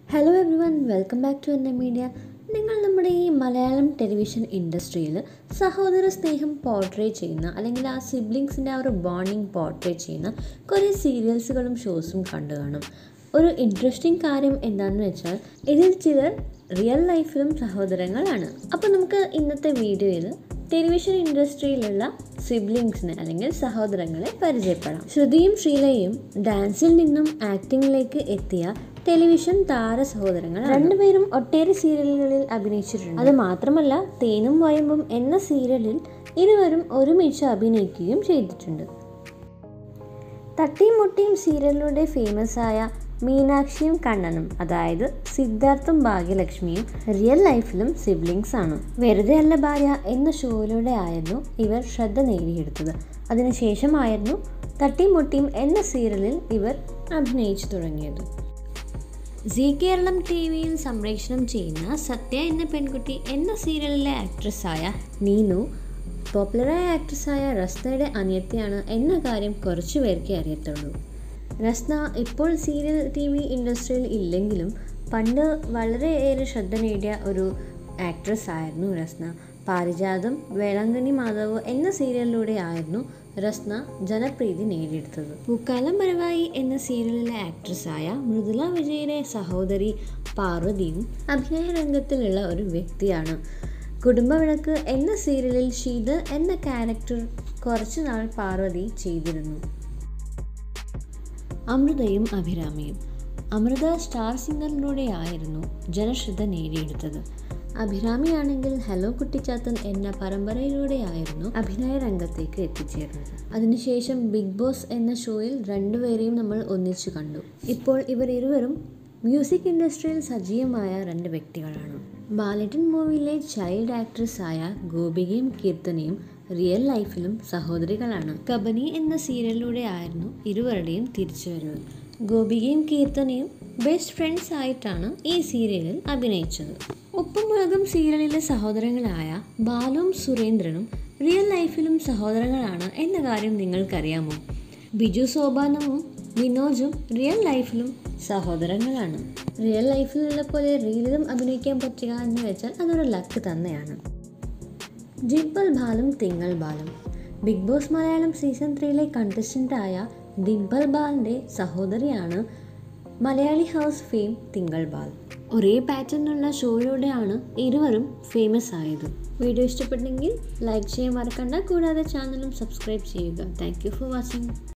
hello everyone welcome back to എന്ന media നിങ്ങൾ നമ്മുടെ ഈ മലയാളം ടെലിവിഷൻ ഇൻഡസ്ട്രിയിൽ സഹോദര സ്നേഹം പോർട്രേറ്റ് ചെയ്യുന്ന അല്ലെങ്കിൽ ആ സിബ്ലിങ്സിൻ്റെ ആ ഒരു ബോണ്ടിങ് പോർട്രേറ്റ് ചെയ്യുന്ന കുറേ സീരിയൽസുകളും ഷോസും കണ്ടു കാണും ഒരു ഇൻട്രസ്റ്റിംഗ് കാര്യം എന്താണെന്ന് വെച്ചാൽ ഇതിൽ ചിലർ റിയൽ ലൈഫിലും സഹോദരങ്ങളാണ് അപ്പോൾ നമുക്ക് ഇന്നത്തെ വീഡിയോയിൽ ടെലിവിഷൻ ഇൻഡസ്ട്രിയിലുള്ള സിബ്ലിങ്സിനെ അല്ലെങ്കിൽ സഹോദരങ്ങളെ പരിചയപ്പെടാം ശ്രുതിയും ശ്രീലയും ഡാൻസിൽ നിന്നും ആക്ടിങ്ങിലേക്ക് എത്തിയ ടെലിവിഷൻ താര സഹോദരങ്ങൾ രണ്ടുപേരും ഒട്ടേറെ സീരിയലുകളിൽ അഭിനയിച്ചിട്ടുണ്ട് അത് മാത്രമല്ല തേനും വയമ്പും എന്ന സീരിയലിൽ ഇരുവരും ഒരുമിച്ച് അഭിനയിക്കുകയും ചെയ്തിട്ടുണ്ട് തട്ടിയും മുട്ടിയും സീരിയലിലൂടെ ഫേമസ് ആയ മീനാക്ഷിയും കണ്ണനും അതായത് സിദ്ധാർത്ഥും ഭാഗ്യലക്ഷ്മിയും റിയൽ ലൈഫിലും സിബ്ലിങ്സ് ആണ് വെറുതെ അല്ല ഭാര്യ എന്ന ഷോയിലൂടെ ആയിരുന്നു ഇവർ ശ്രദ്ധ നേടിയെടുത്തത് അതിനുശേഷമായിരുന്നു തട്ടിയും മുട്ടിയും എന്ന സീരിയലിൽ ഇവർ അഭിനയിച്ചു തുടങ്ങിയത് സി കേരളം ടി വിയിൽ സംപ്രേഷണം ചെയ്യുന്ന സത്യ എന്ന പെൺകുട്ടി എന്ന സീരിയലിലെ ആക്ട്രസ്സായ നീനു പോപ്പുലറായ ആക്ട്രസ്സായ റസ്നയുടെ അനിയത്തിയാണ് എന്ന കാര്യം കുറച്ചു പേർക്കേ അറിയത്തുള്ളൂ റസ്ന ഇപ്പോൾ സീരിയൽ ടി വി ഇൻഡസ്ട്രിയിൽ ഇല്ലെങ്കിലും പണ്ട് വളരെയേറെ ശ്രദ്ധ നേടിയ ഒരു ആക്ട്രസ് ആയിരുന്നു റസ്ന പാരിജാതം വേളാങ്കണ്ണി മാധവ് എന്ന സീരിയലിലൂടെ ആയിരുന്നു റസ്ന ജനപ്രീതി നേടിയെടുത്തത് പൂക്കാലം മരവായി എന്ന സീരിയലിലെ ആക്ട്രസ്സായ മൃദുല വിജയുടെ സഹോദരി പാർവതിയും അഭിനയ രംഗത്തിലുള്ള ഒരു വ്യക്തിയാണ് കുടുംബവിളക്ക് എന്ന സീരിയലിൽ ഷീത് എന്ന ക്യാരക്ടർ കുറച്ചുനാൾ പാർവതി ചെയ്തിരുന്നു അമൃതയും അഭിരാമിയും അമൃത സ്റ്റാർ സിംഗറിലൂടെയായിരുന്നു ജനശ്രദ്ധ നേടിയെടുത്തത് അഭിരാമിയാണെങ്കിൽ ഹലോ കുട്ടിച്ചാത്തൻ എന്ന പരമ്പരയിലൂടെയായിരുന്നു അഭിനയ രംഗത്തേക്ക് എത്തിച്ചേർന്നത് അതിനുശേഷം ബിഗ് ബോസ് എന്ന ഷോയിൽ രണ്ടുപേരെയും നമ്മൾ ഒന്നിച്ചു കണ്ടു ഇപ്പോൾ ഇവർ ഇരുവരും മ്യൂസിക് ഇൻഡസ്ട്രിയിൽ സജീവമായ രണ്ട് വ്യക്തികളാണ് ബാലറ്റൻ മൂവിയിലെ ചൈൽഡ് ആക്ട്രസ് ആയ ഗോപികയും കീർത്തനയും റിയൽ ലൈഫിലും സഹോദരികളാണ് കബനി എന്ന സീരിയലിലൂടെ ആയിരുന്നു ഇരുവരുടെയും തിരിച്ചുവരവ് ഗോപികയും കീർത്തനയും ബെസ്റ്റ് ഫ്രണ്ട്സ് ആയിട്ടാണ് ഈ സീരിയലിൽ അഭിനയിച്ചത് ഉപ്പുമുളകും സീരിയലിലെ സഹോദരങ്ങളായ ബാലുവും സുരേന്ദ്രനും റിയൽ ലൈഫിലും സഹോദരങ്ങളാണ് എന്ന കാര്യം നിങ്ങൾക്കറിയാമോ ബിജു സോപാനവും വിനോജും റിയൽ ലൈഫിലും സഹോദരങ്ങളാണ് റിയൽ ലൈഫിലുള്ള പോലെ റീലിലും അഭിനയിക്കാൻ പറ്റുക എന്ന് വെച്ചാൽ അതൊരു ലക്ക് തന്നെയാണ് ഡിംപിൾ ബാലും തിങ്കൾ ബാലും ബിഗ് ബോസ് മലയാളം സീസൺ ത്രീയിലെ കണ്ടസ്റ്റൻ്റായ ഡിംപിൾ ബാലിൻ്റെ സഹോദരിയാണ് മലയാളി ഹൗസ് ഫെയിം തിങ്കൾ ബാൽ ഒരേ പാറ്റേണിലുള്ള ഷോയിലൂടെയാണ് ഇരുവരും ഫേമസ് ആയത് വീഡിയോ ഇഷ്ടപ്പെട്ടെങ്കിൽ ലൈക്ക് ചെയ്യാൻ മറക്കണ്ട കൂടാതെ ചാനലും സബ്സ്ക്രൈബ് ചെയ്യുക താങ്ക് യു ഫോർ വാച്ചിങ്